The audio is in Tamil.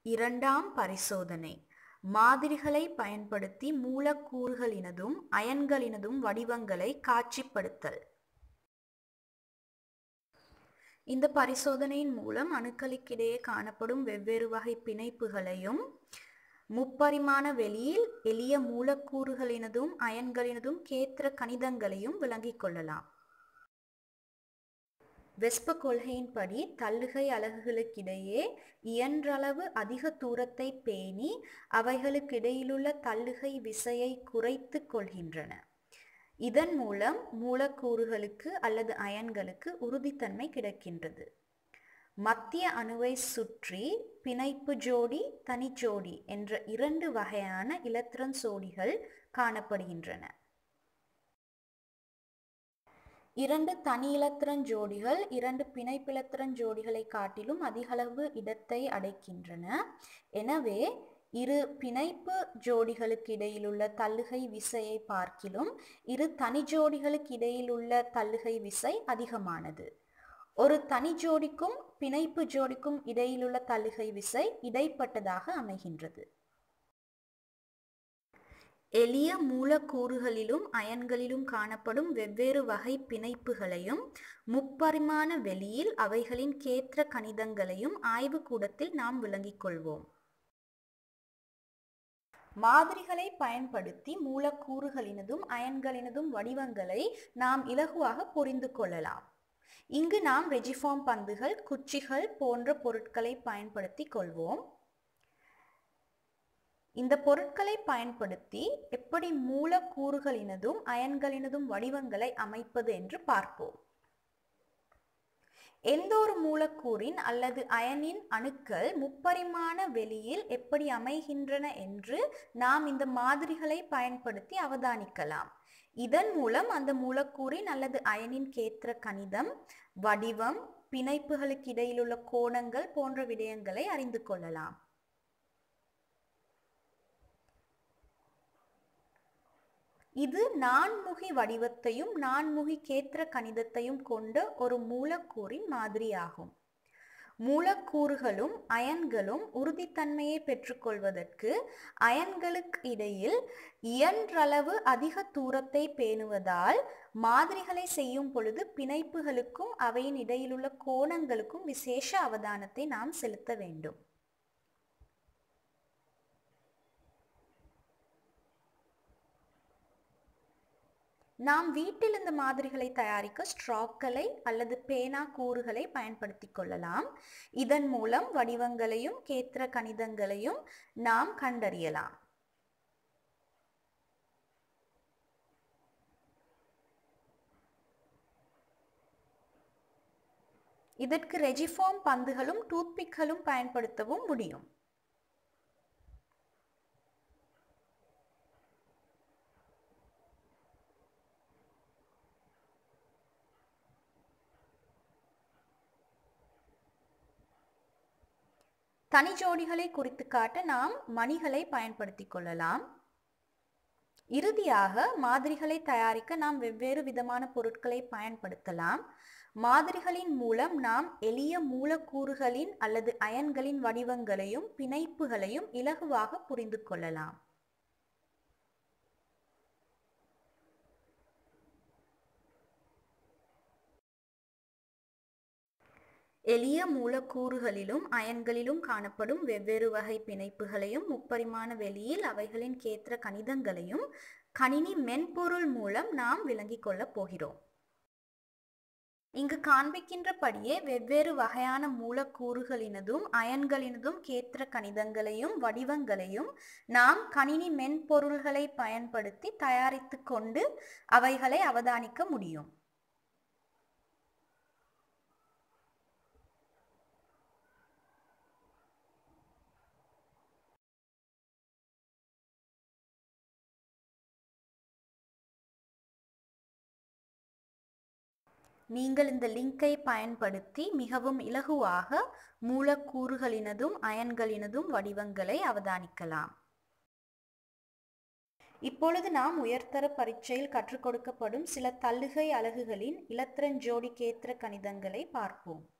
இரண்டாம் பரிசோதனை மாதிரிகளை பயன்படுத்தி மூலக்கூறுகளினதும் அயன்களினதும் வடிவங்களை காட்சிப்படுத்தல் இந்த பரிசோதனையின் மூலம் அணுக்களுக்கிடையே காணப்படும் வெவ்வேறு வகை பிணைப்புகளையும் முப்பரிமாண வெளியில் எளிய மூலக்கூறுகளினதும் அயன்களினதும் கேத்திர கணிதங்களையும் விளங்கிக் கொள்ளலாம் வெஸ்ப கொள்கையின்படி தள்ளுகை அலகுகளுக்கிடையே இயன்றளவு அதிக தூரத்தை பேணி அவைகளுக்கிடையிலுள்ள தள்ளுகை விசையை குறைத்து கொள்கின்றன இதன் மூலம் மூலக்கூறுகளுக்கு அல்லது அயன்களுக்கு உறுதித்தன்மை கிடைக்கின்றது மத்திய அணுவை சுற்றி பிணைப்பு ஜோடி தனிச்சோடி என்ற இரண்டு வகையான இலத்திரன் சோடிகள் காணப்படுகின்றன இரண்டு தனி இலத்திரன் ஜோடிகள் இரண்டு பிணைப்பிலத்திரன் ஜோடிகளை காட்டிலும் அதிகளவு இடத்தை அடைக்கின்றன எனவே இரு பிணைப்பு ஜோடிகளுக்கு இடையிலுள்ள தள்ளுகை விசையை பார்க்கிலும் இரு தனி ஜோடிகளுக்கு இடையிலுள்ள தள்ளுகை விசை அதிகமானது ஒரு தனி ஜோடிக்கும் பிணைப்பு ஜோடிக்கும் இடையிலுள்ள தள்ளுகை விசை இடைப்பட்டதாக அமைகின்றது எளிய மூலக்கூறுகளிலும் அயன்களிலும் காணப்படும் வெவ்வேறு வகை பிணைப்புகளையும் முப்பரிமாண வெளியில் அவைகளின் கேத்திர கணிதங்களையும் ஆய்வுக்கூடத்தில் நாம் விளங்கிக் கொள்வோம் மாதிரிகளை பயன்படுத்தி மூலக்கூறுகளினதும் அயன்களினதும் வடிவங்களை நாம் இலகுவாக புரிந்து கொள்ளலாம் இங்கு நாம் ரெஜிஃபார்ம் பந்துகள் குச்சிகள் போன்ற பொருட்களை பயன்படுத்தி கொள்வோம் இந்த பொருட்களை பயன்படுத்தி எப்படி மூலக்கூறுகளினதும் அயன்களினதும் வடிவங்களை அமைப்பது என்று பார்ப்போம் எந்த ஒரு மூலக்கூறின் அல்லது அயனின் அணுக்கள் முப்பரிமாண வெளியில் எப்படி அமைகின்றன என்று நாம் இந்த மாதிரிகளை பயன்படுத்தி அவதானிக்கலாம் இதன் மூலம் அந்த மூலக்கூறின் அல்லது அயனின் கேத்திர கணிதம் வடிவம் பிணைப்புகளுக்கு இடையிலுள்ள கோணங்கள் போன்ற விடயங்களை அறிந்து கொள்ளலாம் இது நான்முகி வடிவத்தையும் நான்முகி கேத்திர கணிதத்தையும் கொண்ட ஒரு மூலக்கூறின் மாதிரியாகும் மூலக்கூறுகளும் அயன்களும் உறுதித்தன்மையை பெற்றுக்கொள்வதற்கு அயன்களுக்கு இடையில் இயன்றளவு அதிக தூரத்தை பேணுவதால் மாதிரிகளை செய்யும் பொழுது பிணைப்புகளுக்கும் அவையின் இடையிலுள்ள கோணங்களுக்கும் விசேஷ அவதானத்தை நாம் செலுத்த வேண்டும் நாம் வீட்டில் இந்த மாதிரிகளை தயாரிக்க ஸ்ட்ராக்களை அல்லது பேனா கூறுகளை பயன்படுத்தி கொள்ளலாம் இதன் மூலம் வடிவங்களையும் கேத்திர கணிதங்களையும் நாம் கண்டறியலாம் இதற்கு ரெஜிஃபார்ம் பந்துகளும் டூத்பிக்களும் பயன்படுத்தவும் முடியும் தனி ஜோடிகளை குறித்து காட்ட நாம் மணிகளை பயன்படுத்திக் கொள்ளலாம் இறுதியாக மாதிரிகளை தயாரிக்க நாம் வெவ்வேறு விதமான பொருட்களை பயன்படுத்தலாம் மாதிரிகளின் மூலம் நாம் எளிய மூலக்கூறுகளின் அல்லது அயன்களின் வடிவங்களையும் பிணைப்புகளையும் இலகுவாக புரிந்து கொள்ளலாம் எளிய மூலக்கூறுகளிலும் அயன்களிலும் காணப்படும் வெவ்வேறு வகை பிணைப்புகளையும் முப்பரிமாண வெளியில் அவைகளின் கேத்திர கணிதங்களையும் கணினி மென்பொருள் மூலம் நாம் விளங்கிக் கொள்ளப் போகிறோம் இங்கு காண்பிக்கின்றபடியே வெவ்வேறு வகையான மூலக்கூறுகளினதும் அயன்களினதும் கேத்திர கணிதங்களையும் வடிவங்களையும் நாம் கணினி மென்பொருள்களை பயன்படுத்தி தயாரித்து கொண்டு அவைகளை அவதானிக்க முடியும் நீங்கள் இந்த லிங்கை பயன்படுத்தி மிகவும் இலகுவாக மூலக்கூறுகளினதும் அயன்களினதும் வடிவங்களை அவதானிக்கலாம் இப்பொழுது நாம் உயர்தர பரீட்சையில் கற்றுக் கொடுக்கப்படும் சில தள்ளுகை அலகுகளின் இலத்திரன் ஜோடி கேத்திர கணிதங்களை பார்ப்போம்